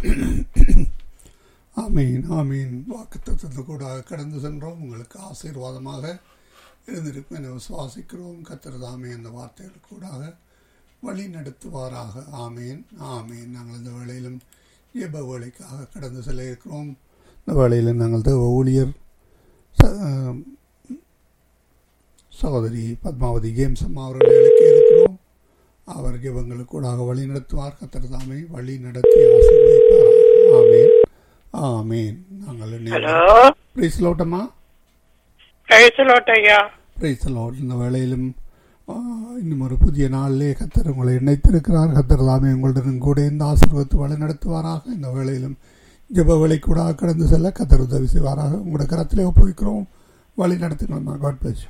ஆமீன் ஆமீன் வாக்குத்தத்தத்தை கூட கடந்து சென்றோம் உங்களுக்கு ஆசீர்வாதமாக இருந்திருக்கும் என விசுவாசிக்கிறோம் கத்தர் தாமே அந்த வார்த்தைகள் கூடாக வழி நடத்துவாராக ஆமீன் ஆமீன் நாங்கள் இந்த வேளையிலும் ஜெப வேலைக்காக கடந்து செல்ல இருக்கிறோம் இந்த வேளையில் நாங்கள் தேவ ஊழியர் ச- ஆம், சகோதரி பத்மாவதி கேம்ஸ் அம்மா அவர்களை அழைக்க இருக்கிறோம் அவர் ஜெபங்களுக்கு கூடாக வழி நடத்துவார் கத்தர் தாமே வழி நடத்தி ஆசீர்வதிப்பார் ஆமீன் ஆமீன் நாங்கள் ஹலோ பிரைஸ் லோட்டமா பேசலோட்ட ஐயா பிரைஸ் லோட் இந்த வேளையிலும் ஆ, இன்னும் ஒரு புதிய நாளிலே கத்தர் உங்களை இணைத்திருக்கிறார் கத்தர் தாமே உங்களுடன் கூட இந்த ஆசீர்வத்து வழி நடத்துவாராக இந்த வேளையிலும் ஜெப வேலை கூட கடந்து செல்ல கத்தர் உதவி செய்வாராக உங்களோட கரத்திலே ஒப்புவிக்கிறோம் வழி நடத்துங்களா காட் பிளஸ்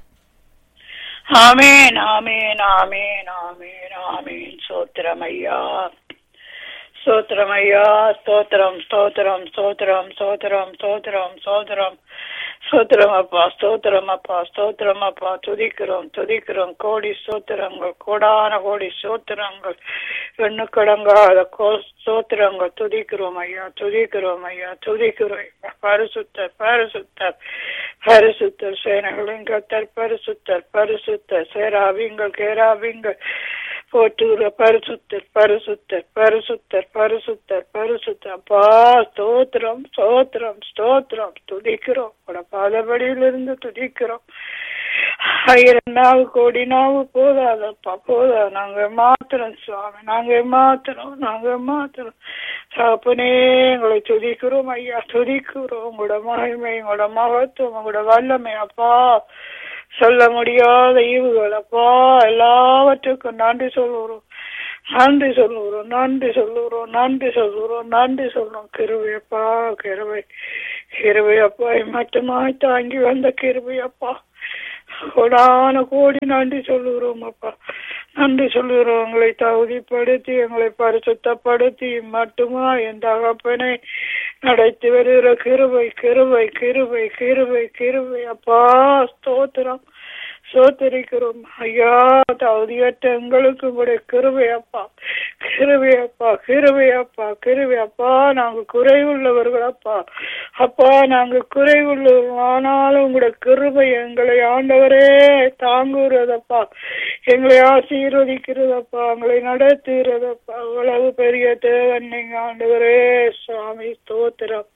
ஆமீன் ஆமீன் ஆமீன் ஆமீன் ஆமீன் சோத்திரம் ஐயா சோத்திரம் ஐயா ஸ்தோத்திரம் ஸ்தோத்திரம் ஸ்தோத்திரம் ஸ்தோத்திரம் ஸ்தோத்திரம் ஸ்தோத்திரம் ஸ்தோத்திரம் அப்பா ஸ்தோத்திரம் அப்பா ஸ்தோத்திரம் அப்பா துதிக்கிறோம் துதிக்கிறோம் கோடி ஸ்தோத்திரங்கள் கோடான கோடி ஸ்தோத்திரங்கள் எண்ணுக்கடங்காத கோ ஸ்தோத்திரங்கள் துதிக்கிறோம் ஐயா துதிக்கிறோம் ஐயா துதிக்கிறோம் ஐயா. பரிசுத்தர் பரிசுத்தர் பரிசுத்தர் சேனைகளின் கத்தர் பரிசுத்தர் பரிசுத்தர் சேராவிங்கள் கேராவிங்கள் போற்றுகிற பரிசுத்தர் பரிசுத்தர் பரிசுத்தர் பரிசுத்தர் பரிசுத்தர் அப்பா ஸ்தோத்திரம் ஸ்தோத்திரம் ஸ்தோத்திரம் துதிக்கிறோம் உட பாதபடியிலிருந்து துதிக்கிறோம் ஆயிரம் நாவு கோடி நாவு போதாதப்பா போதா நாங்க மாத்திரம் சுவாமி நாங்க மாத்திரம் நாங்க மாத்திரம் சாப்பனே எங்களை துதிக்கிறோம் ஐயா துதிக்கிறோம் உங்களோட மகிமை உங்களோட மகத்துவம் உங்களோட வல்லமை அப்பா சொல்ல முடியாத ஈவுகள் அப்பா எல்லாவற்றுக்கும் நன்றி சொல்லுறோம் நன்றி சொல்லுகிறோம் நன்றி சொல்லுகிறோம் நன்றி சொல்லுகிறோம் நன்றி சொல்றோம் கிருபையப்பா கிருபை கிருபையப்பா மட்டுமாய் தாங்கி வந்த கிருபையப்பா கோடான கோடி நன்றி சொல்லுகிறோம் அப்பா நன்றி சொல்லுகிறோம் உங்களை தகுதிப்படுத்தி எங்களை பரிசுத்தப்படுத்தி மட்டுமா என் தகப்பனை நடத்தி வருகிற கிருபை கிருபை கிருபை கிருபை கிருபை அப்பா ஸ்தோத்திரம் சோத்தரிக்கிறோம் ஐயா தகுதியற்ற எங்களுக்கு உங்களுடைய கிருபை அப்பா கிருபை அப்பா கிருபை அப்பா கிருபை அப்பா நாங்க குறைவுள்ளவர்கள் அப்பா அப்பா நாங்க குறைவுள்ளவர்கள் ஆனாலும் உங்களுடைய கிருபை எங்களை ஆண்டவரே தாங்குகிறதப்பா எங்களை ஆசீர்வதிக்கிறதப்பா எங்களை நடத்துகிறதப்பா இவ்வளவு பெரிய தேவன் நீங்க ஆண்டவரே சுவாமி ஸ்தோத்திரம்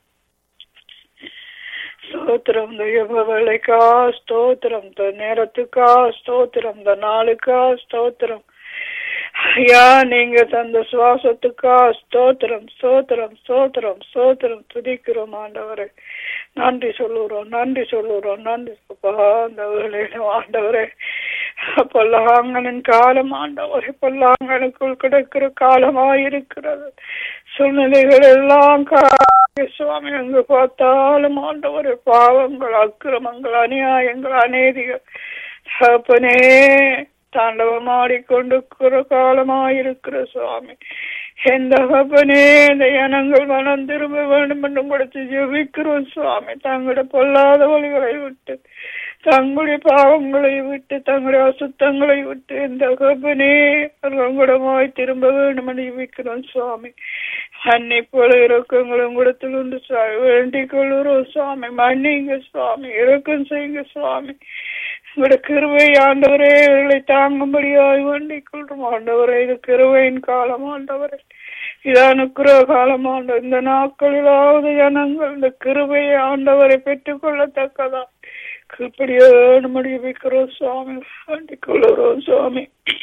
ஸ்தோத்திரம் இந்த யுக வேலைக்கா ஸ்தோத்திரம் இந்த நேரத்துக்கா ஸ்தோத்திரம் இந்த நாளுக்கா ஸ்தோத்திரம் ஐயா நீங்க தந்த சுவாசத்துக்கா ஸ்தோத்திரம் ஸ்தோத்திரம் ஸ்தோத்திரம் ஸ்தோத்திரம் துதிக்கிறோம் ஆண்டவரே நன்றி சொல்லுறோம் நன்றி சொல்லுறோம் நன்றி அப்பா அந்த வேலையிலும் ஆண்டவரே பொல்லாங்கனின் காலம் ஆண்டவரே பொல்லாங்கனுக்குள் கிடக்கிற காலமாயிருக்கிறது சூழ்நிலைகள் எல்லாம் கா- சுவாமி எங்க பார்த்தாலும் ஆண்டவரே பாவங்கள் அக்கிரமங்கள் அநியாயங்கள் அநீதிகள் தகப்பனே தாண்டவமாடிக்கொண்டிருக்கிற காலமாயிருக்கிற சுவாமி என் தகப்பனே இந்த இனங்கள் மனம் திரும்ப வேண்டும் என்று கொடுத்து ஜெபிக்கிறோம் சுவாமி தங்களுடைய பொல்லாத வழிகளை விட்டு தங்களுடைய பாவங்களை விட்டு தங்களுடைய அசுத்தங்களை விட்டு இந்த தகப்பனே அவர்களிடமாய் திரும்ப வேண்டும் என்று ஜெபிக்கிறோம் சுவாமி அன்னை போல இறக்கங்களும் கூடத்தில் உண்டு சுவாமி வேண்டிக் கொள்ளுறோம் சுவாமி மன்னிங்க சுவாமி இறக்கம் செய்யுங்க சுவாமி உங்களோட கிருவை ஆண்டவரே இவர்களை தாங்கும்படியாய் வேண்டிக் கொள்றோம் ஆண்டவரே இது கிருவையின் காலம் ஆண்டவரே இது அனுக்கிற காலம் ஆண்ட இந்த நாட்களிலாவது ஜனங்கள் இந்த கிருபையை ஆண்டவரை பெற்றுக் கொள்ளத்தக்கதா இப்படியே நம்முடைய வைக்கிறோம் சுவாமி வேண்டிக் கொள்ளுறோம் சுவாமி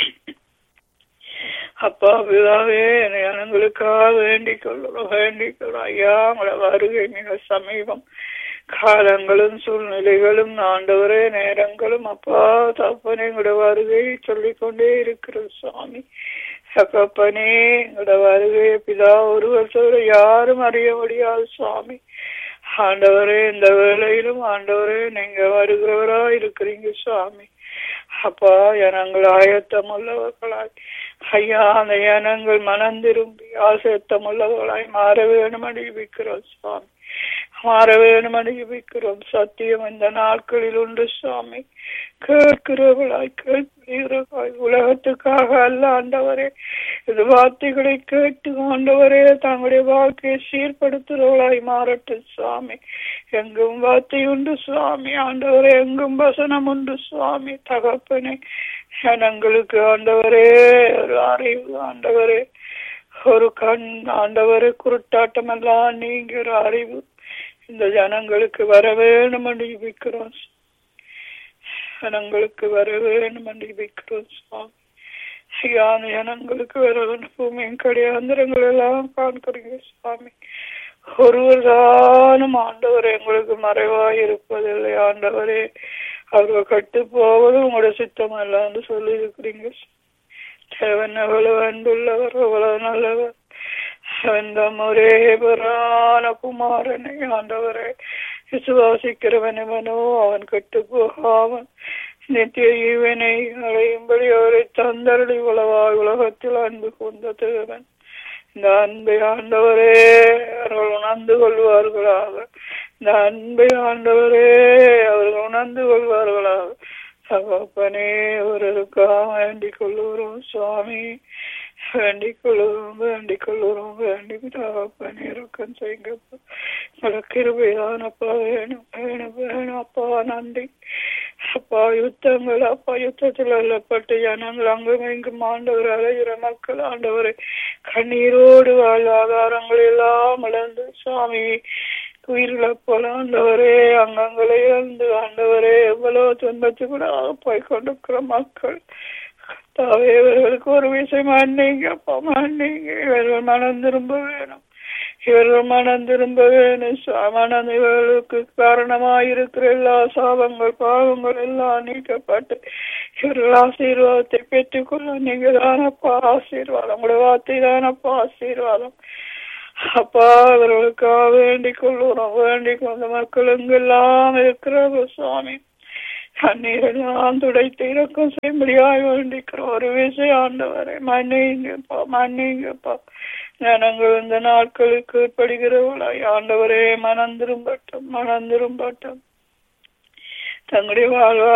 அப்பா பிதாவே ஜனங்களுக்காக வேண்டிக் கொள்ளுறோம் வேண்டிக் கொள்ளும் ஐயா உங்களோட வருகை மிக சமீபம் காலங்களும் சூழ்நிலைகளும் ஆண்டவரே நேரங்களும் அப்பா தப்பனே எங்களோட வருகையை சொல்லிக்கொண்டே இருக்கிற சுவாமி தகப்பனே எங்களோட வருகையை பிதா ஒருவர் தவிர யாரும் அறிய முடியாது சுவாமி ஆண்டவரே இந்த வேளையிலும் ஆண்டவரே நீங்க வருகிறவரா இருக்கிறீங்க சுவாமி அப்பா ஜனங்கள் ஆயத்தம் உள்ளவர்களாய் ஐயா அந்த ஜனங்கள் மனம் திரும்பி ஆசத்தம் உள்ளவர்களாய் மாற வேணும் அடிவிக்கிறோம் சுவாமி மாற வேணும் அடிவிக்கிறோம் சத்தியம் இந்த நாட்களில் உண்டு சுவாமி கேட்கிறவர்களாய் கேட்கிறவர்களாய் உலகத்துக்காக அல்ல ஆண்டவரே இது வார்த்தைகளை கேட்டு ஆண்டவரே தங்களுடைய வாழ்க்கையை சீர்படுத்துகிறவர்களாய் மாறட்டும் சுவாமி எங்கும் வார்த்தை உண்டு சுவாமி ஆண்டவரே எங்கும் வசனம் உண்டு சுவாமி தகப்பனே ஜனங்களுக்கு ஆண்டவரே ஒரு அறிவு ஆண்டவரே ஒரு கண் ஆண்டவரே குருட்டாட்டம் எல்லாம் நீங்க ஒரு அறிவு இந்த ஜனங்களுக்கு வர வேணும் அனுபவிக்கிறோம் ஜனங்களுக்கு வர வேணும் அனுபவிக்கிறோம் சுவாமி ஐயா அந்த ஜனங்களுக்கு வர வேணும் பூமியின் கடையாந்திரங்கள் எல்லாம் காண்கிறீங்க சுவாமி ஒருவர் தானும் ஆண்டவர் எங்களுக்கு மறைவாய் இருப்பதில்லை ஆண்டவரே அவர்கள் கட்டு போவது உங்களோட சித்தம் அல்ல சொல்லி இருக்கிறீங்க தேவன் எவ்வளவு அன்புள்ளவர் எவ்வளவு நல்லவர் அந்த ஒரே பரான குமாரனை ஆண்டவரை விசுவாசிக்கிறவனவனோ அவன் கட்டு போகாமல் நித்திய ஈவனை அடையும்படி அவரை தந்தரடி உலவா உலகத்தில் அன்பு கொண்ட தேவன் இந்த அன்பை ஆண்டவரே அவர்கள் உணர்ந்து கொள்வார்களாக இந்த அன்பை ஆண்டவரே அவர்கள் உணர்ந்து கொள்வார்களாக தகப்பனே அவர்களுக்காக வேண்டிக் கொள்ளுகிறோம் சுவாமி வேண்டிக் கொள்ளுறோம் வேண்டிக் கொள்ளுறோம் வேண்டி தகப்பனே இறக்கம் செய்யுங்கப்பா உங்களுக்கு கிருபையானப்பா வேணும் வேணும் வேணும் அப்பா நன்றி அப்பா யுத்தங்கள் அப்பா யுத்தத்தில் அல்லப்பட்டு ஜனங்கள் அங்கும் இங்கும் ஆண்டவர் அலைகிற மக்கள் ஆண்டவரை கண்ணீரோடு வாழ்வாதாரங்கள் எல்லாம் இழந்து சுவாமி உயிரிழப்போல ஆண்டவரே அங்கங்களை இழந்து ஆண்டவரே எவ்வளவு துன்பத்து கூட போய் கொண்டிருக்கிற மக்கள் கர்த்தாவே இவர்களுக்கு ஒரு விஷயம் மன்னிங்கப்பா மன்னிங்க இவர்கள் மனம் திரும்ப வேணும் இவர்கள் மனம் திரும்ப வேணும் மனம் இவர்களுக்கு காரணமாயிருக்கிற எல்லா சாபங்கள் பாவங்கள் எல்லாம் நீக்கப்பட்டு இவர்கள் ஆசீர்வாதத்தை பெற்றுக்கொள்ள நீங்க தானப்பா ஆசீர்வாதம் உங்களோட வார்த்தை தானப்பா ஆசீர்வாதம் அப்பா அவர்களுக்காக வேண்டிக் கொள்ளுறோம் வேண்டிக் கொண்ட மக்கள் எங்கெல்லாம் இருக்கிறார்கள் சுவாமி கண்ணீரெல்லாம் துடைத்து இறக்கம் செய்யும்படியாய் வேண்டிக்கிறோம் ஒரு விஷயம் ஆண்டவரை மன்னிங்கப்பா மன்னிங்கப்பா ஜனங்கள் இந்த நாட்களுக்கு படுகிறவளாய் ஆண்டவரே மனம் திரும்பட்டும் மனம் திரும்பட்டும் தங்களுடைய வாழ்வா